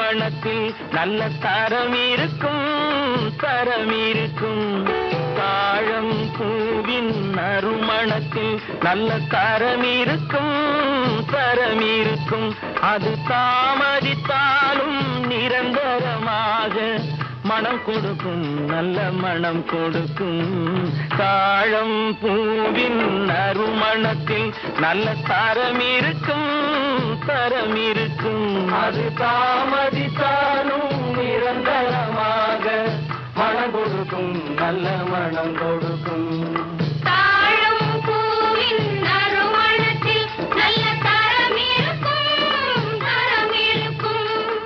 நறுமணத்தில் நல்ல தரம் இருக்கும் தரம் இருக்கும் தாழம் பூவின் நறுமணத்தில் நல்ல தரம் இருக்கும் தரம் இருக்கும் அது தாமதித்தாலும் நிரந்தரமாக மனம் கொடுக்கும் நல்ல மனம் கொடுக்கும் தாழம் பூவின் நறுமணத்தில் நல்ல தரம் இருக்கும் தரம் இருக்கும் அது தாமதித்தாலும் நிரந்தரமாக மனம் கொடுக்கும் நல்ல மனம் கொடுக்கும் தாழம் பூவின் நறுமணத்தில் நல்ல தரம் இருக்கும் தரம் இருக்கும்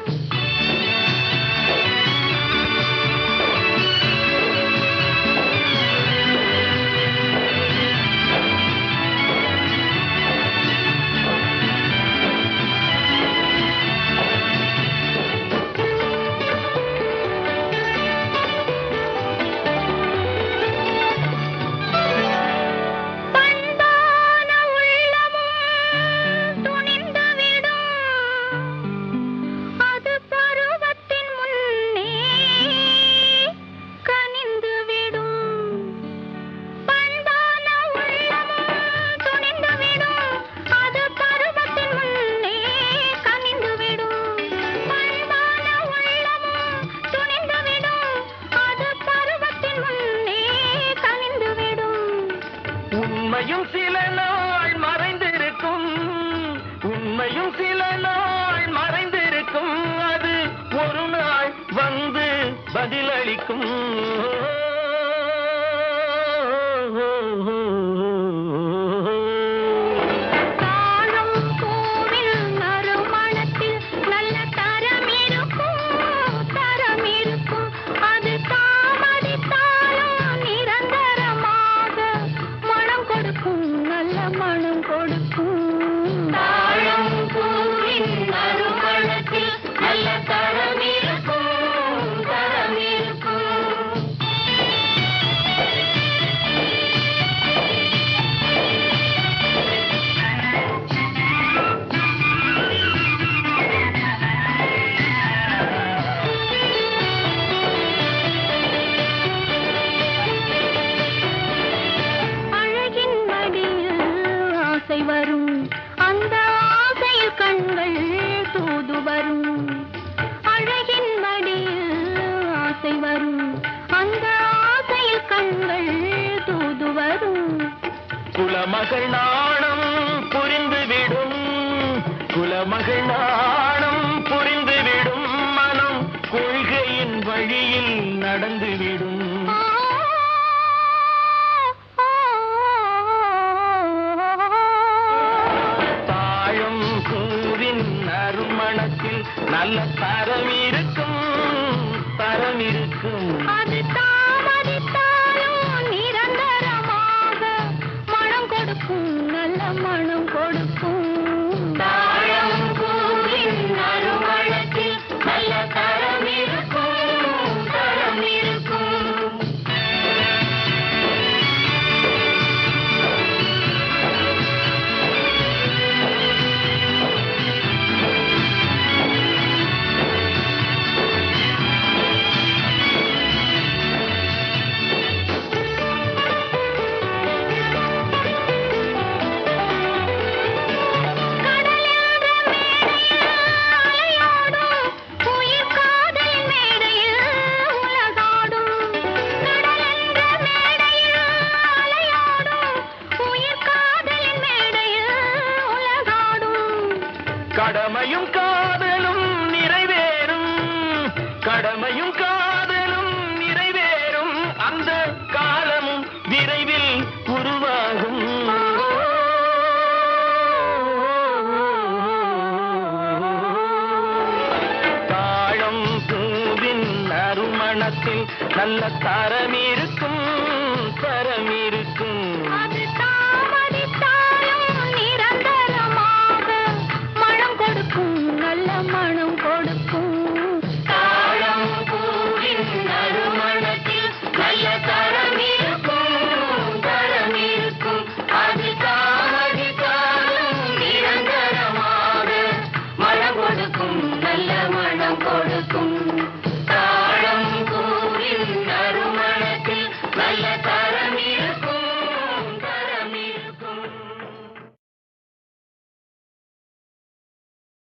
பண்பான உள்ளமும் துணிந்துவிடும் அது பருவத்தின் முன்னே கனிந்துவிடும் பண்பான உள்ளமும் துணிந்துவிடும் அது பருவத்தின் முன்னே கனிந்துவிடும் பண்பான உள்ளமும் துணிந்துவிடும் அது பருவத்தின் முன்னே கனிந்துவிடும் உண்மையும் சில நாள் மறைந்திருக்கும் உண்மையும் சில நாள் மறைந்திருக்கும் அது ஒரு நாள் வந்து பதிலளிக்கும் தாழம் பூவில் நறுமணத்தில் நல்ல தரம் இருக்கும் தரம் இருக்கும் அது தாமதித்தாலும் நிரந்தரமாக மனம் கொடுக்கும் நல்ல மனம் கொடுக்கும் தாழம் பூவின் நறுமணத்தில் நல்ல தரம் இருக்கும் தரம் இருக்கும் அழகின் மடியில் ஆசை வரும் அந்த ஆசையில் கண்கள் தூது வரும் அழகின் மடியில் ஆசை வரும் அந்த ஆசையில் கண்கள் தூது வரும் குலமகள் நாணம் புரிந்துவிடும் குலமகள் நாணம் புரிந்துவிடும் மனம் கொள்கையின் வழியில் நடந்துவிடும் தாழும் பூவின் நறுமணத்தில் நல்ல தரம் இருக்கும் தரம் இருக்கும் அது தாமதித்தாலும் நிரந்தரமாக மனம் கொடுக்கும் நல்ல மனம் கொடுக்கும் தாழம் பூவின் நறுமணத்தில் நல்ல தரம் இருக்கும் தரம் இருக்கும் கடலென்ற மேடையில் அலையாடும் உயிர் காதல் மேடையில் உலகாடும் கடலென்ற மேடையில் அலையாடும் உயிர் காதலின் மேடையில் உலகாடும் கடமையும் காதலும் நிறைவேறும் கடமையும் காதலும் நிறைவேறும் அந்த காலமும் விரைவில் உருவாகும் தாழம் பூவின் நறுமணத்தில் நல்ல தரம் இருக்கும் தரம் இருக்கும் அது தாமதித்தாலும் நிரந்தரமாக மனம் கொடுக்கும் நல்ல மனம் கொடுக்கும் தாழம் பூவின் நறுமணத்தில் நல்ல தரம் இருக்கும் தரம் இருக்கும் அது தாமதித்தாலும் நிரந்தரமாக மனம் கொடுக்கும் நல்ல மனம் கொடு